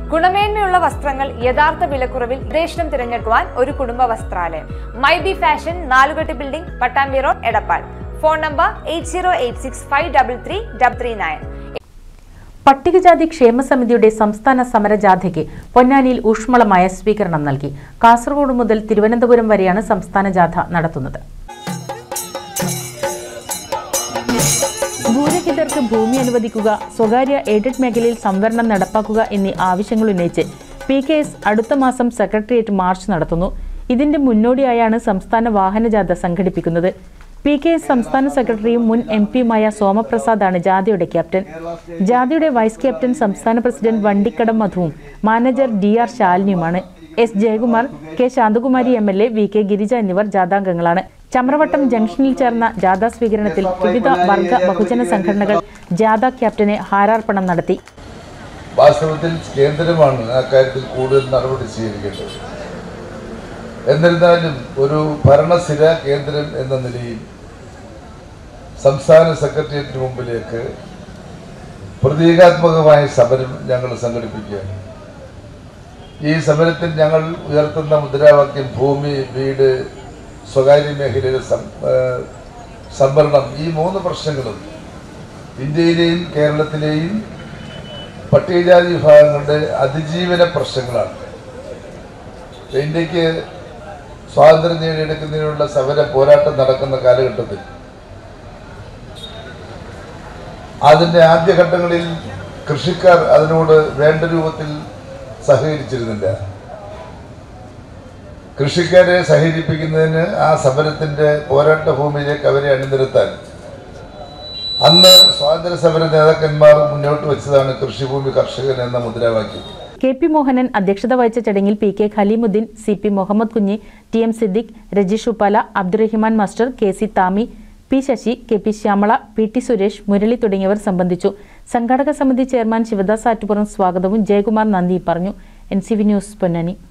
ഗുണമേന്മയുള്ള വസ്ത്രങ്ങൾ യഥാർത്ഥ വിലക്കുറവിൽ ദേശം തിരഞ്ഞെടുക്കുവാൻ ഒരു കുടുംബ വസ്ത്രാലയം my B fashion Nalukettu building Pattambi road Edappal phone number eight zero eight six five double three double three nine പട്ടികജാതി ക്ഷേമ സമിതിയുടെ സംസ്ഥാന സമരജാഥയ്ക്ക് പൊന്നാനിയിൽ ഊഷ്മളമായ സ്വീകരണം നൽകി കാസർഗോഡ് മുതൽ തിരുവനന്തപുരം വരെയാണ് സംസ്ഥാന ജാഥ നടത്തുന്നത് ഭൂരഹിതർക്ക് ഭൂമി അനുവദിക്കുക സ്വകാര്യ എയ്ഡഡ് മേഖലയിൽ സംവരണം നടപ്പാക്കുക എന്നീ ആവശ്യങ്ങൾ ഉന്നയിച്ച് പി കെ എസ് അടുത്ത മാസം സെക്രട്ടേറിയറ്റ് മാർച്ച് നടത്തുന്നു ഇതിന്റെ മുന്നോടിയായാണ് സംസ്ഥാന വാഹനജാഥ സംഘടിപ്പിക്കുന്നത് പി കെ എസ് സംസ്ഥാന സെക്രട്ടറിയും മുൻ എം പിയുമായ സോമപ്രസാദാണ് ജാഥയുടെ ക്യാപ്റ്റൻ ജാഥയുടെ വൈസ് ക്യാപ്റ്റൻ സംസ്ഥാന പ്രസിഡന്റ് വണ്ടിക്കടം മധുവും മാനേജർ ഡി ആർ ശാലിനിയുമാണ് S Jayakumar K Santhakumari M L A V K Girija എന്നിവർ ജാഥാംഗങ്ങളാണ് ചമ്രവട്ടം ജംഗ്ഷനിൽ ചേർന്ന ജാഥാ സ്വീകരണത്തിൽ വിവിധ വർഗ ബഹുജന സംഘടനകൾ ജാഥ ക്യാപ്റ്റനെ ഹാരാർപ്പണം നടത്തി വാസ്തവത്തിൽ കേന്ദ്രമാണ് ആ കാര്യത്തിൽ കൂടുതൽ നടപടി സ്വീകരിക്കേണ്ടത് എന്നിരുന്നാലും ഒരു ഭരണസ്ഥിര കേന്ദ്രം എന്ന നിലയിൽ സംസ്ഥാന സെക്രട്ടേറിയറ്റിന് മുമ്പിലേക്ക് പ്രതീകാത്മകമായ സമരം ഞങ്ങൾ സംഘടിപ്പിക്കുകയാണ് ഈ സമരത്തിൽ ഞങ്ങൾ ഉയർത്തുന്ന മുദ്രാവാക്യം ഭൂമി വീട് സ്വകാര്യ മേഖലയിലെ സം- ഏഹ് സംവരണം ഈ മൂന്ന് പ്രശ്നങ്ങളും ഇന്ത്യയിലെയും കേരളത്തിലെയും പട്ടികജാതി വിഭാഗങ്ങളുടെ അതിജീവന പ്രശ്നങ്ങളാണ് ഇന്ത്യക്ക് സ്വാതന്ത്ര്യം നേടിയെടുക്കുന്നതിനുള്ള സമര പോരാട്ടം നടക്കുന്ന കാലഘട്ടത്തിൽ അതിൻ്റെ ആദ്യഘട്ടങ്ങളിൽ കൃഷിക്കാർ അതിനോട് വേണ്ട രൂപത്തിൽ സഹകരിച്ചിരുന്നില്ല കൃഷിക്കാരെ സഹകരിപ്പിക്കുന്നതിന് ആ സമരത്തിന്റെ പോരാട്ട ഭൂമിയിലേക്ക് അവരെ അണിനിരത്താൻ അന്ന് സ്വാതന്ത്ര്യ സമര നേതാക്കന്മാർ മുന്നോട്ട് വെച്ചതാണ് കൃഷിഭൂമി കർഷകൻ എന്ന മുദ്രാവാക്യം കെ പി മോഹനൻ അധ്യക്ഷത വഹിച്ച ചടങ്ങിൽ P K Khaleemuddin C P Muhammad Kunhi T M Siddique Rajeesh Uppala Abdurahiman master K C Thami P Sasi K P Shyamala P T Suresh Murali തുടങ്ങിയവർ സംബന്ധിച്ചു സംഘാടക സമിതി ചെയർമാൻ ശിവദാസ് ആറ്റുപുറം സ്വാഗതവും ജയകുമാർ നന്ദിയും പറഞ്ഞു N C V news Ponnani